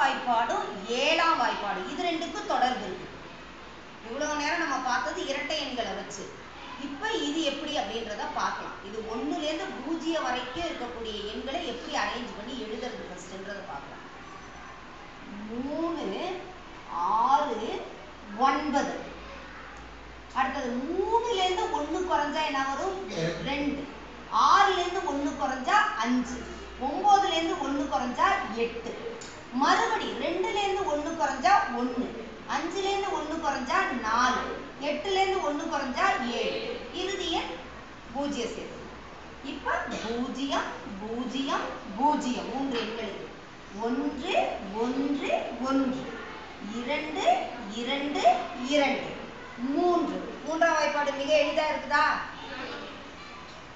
வாய்ப்பாடும் ஏழாம் வாய்ப்பாடும் இது ரெண்டுக்கும் தொடர்பு இருக்கு இவ்வளவு நேரம் நம்ம பார்த்தது இரட்டை எண்களை வச்சு இப்போ இது எப்படி அப்படின்றத பார்க்கலாம் இது ஒண்ணுலேருந்து பூஜ்ஜியம் வரைக்கும் இருக்கக்கூடிய எண்களை எப்படி அரேஞ்ச் பண்ணி எழுதுறது ஃபர்ஸ்ட்ன்றதை பார்க்கலாம் மூணு ஆறு ஒன்பது அடுத்தது மூணுலேருந்து ஒன்று குறைஞ்சா என்ன வரும் ரெண்டு ஆறுலேருந்து ஒன்று குறைஞ்சா அஞ்சு ஒம்போதுலேருந்து ஒன்று குறைஞ்சா எட்டு மறுபடி ரெண்டுலேருந்து ஒன்று குறைஞ்சா ஒன்று அஞ்சுலேருந்து ஒன்று குறைஞ்சா நாலு எட்டுலேருந்து ஒன்று குறைஞ்சா ஏழு இறுதி எண் பூஜ்ஜியம் சேர்த்து இப்போ பூஜ்ஜியம் பூஜ்ஜியம் பூஜ்ஜியம் மூன்று எண்களுக்கு ஒன்று ஒன்று ஒன்று இரண்டு இரண்டு இரண்டு மூன்று மூன்றாம் வாய்ப்பாடு மிக எளிதா இருக்குதா